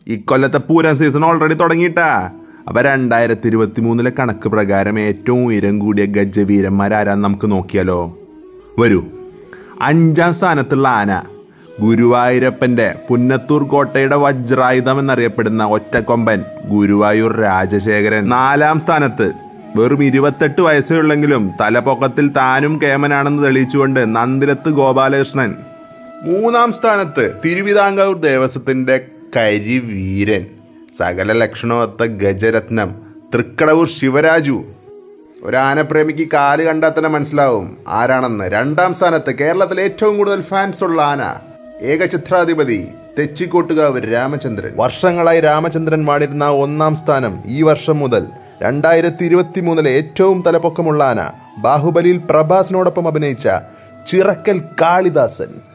ഇക്കൊല്ലത്തെ Pooram season already തുടങ്ങിയിട്ടാ അപ്പൊ രണ്ടായിരത്തി ഇരുപത്തി മൂന്നിലെ കണക്ക് പ്രകാരം ഏറ്റവും ഉയരം കൂടിയ ഗജവീരന്മാരാരാന്ന് നമുക്ക് നോക്കിയാലോ വരൂ അഞ്ചാം സ്ഥാനത്തുള്ള ആന ഗുരുവായൂരപ്പന്റെ പുന്നത്തൂർ കോട്ടയുടെ വജ്രായുധം എന്നറിയപ്പെടുന്ന ഒറ്റക്കൊമ്പൻ ഗുരുവായൂർ രാജശേഖരൻ നാലാം സ്ഥാനത്ത് വെറും ഇരുപത്തെട്ട് വയസ്സേ ഉള്ളെങ്കിലും തലപ്പൊക്കത്തിൽ താനും കേമനാണെന്ന് തെളിയിച്ചുകൊണ്ട് നന്ദിരത്ത് ഗോപാലകൃഷ്ണൻ മൂന്നാം സ്ഥാനത്ത് തിരുവിതാംകൂർ ദേവസ്വത്തിന്റെ കരിവീരൻ സകല ലക്ഷണമൊത്ത ഗജരത്നം തൃക്കടവൂർ ശിവരാജു ഒരു ആനപ്രേമിക്ക് കാല് കണ്ടാൽ തന്നെ മനസ്സിലാവും ആരാണെന്ന് രണ്ടാം സ്ഥാനത്ത് കേരളത്തിലെ ഏറ്റവും കൂടുതൽ ഫാൻസ് ഉള്ള ആന ഏകചിത്രാധിപതി തെച്ചിക്കോട്ടുകാവ് രാമചന്ദ്രൻ വർഷങ്ങളായി രാമചന്ദ്രൻ വാടിരുന്ന ആ ഒന്നാം സ്ഥാനം ഈ വർഷം മുതൽ രണ്ടായിരത്തി ഇരുപത്തി മൂന്നിലെ ഏറ്റവും തലപ്പൊക്കമുള്ള ആന ബാഹുബലിയിൽ പ്രഭാസിനോടൊപ്പം അഭിനയിച്ച ചിറക്കൽ കാളിദാസൻ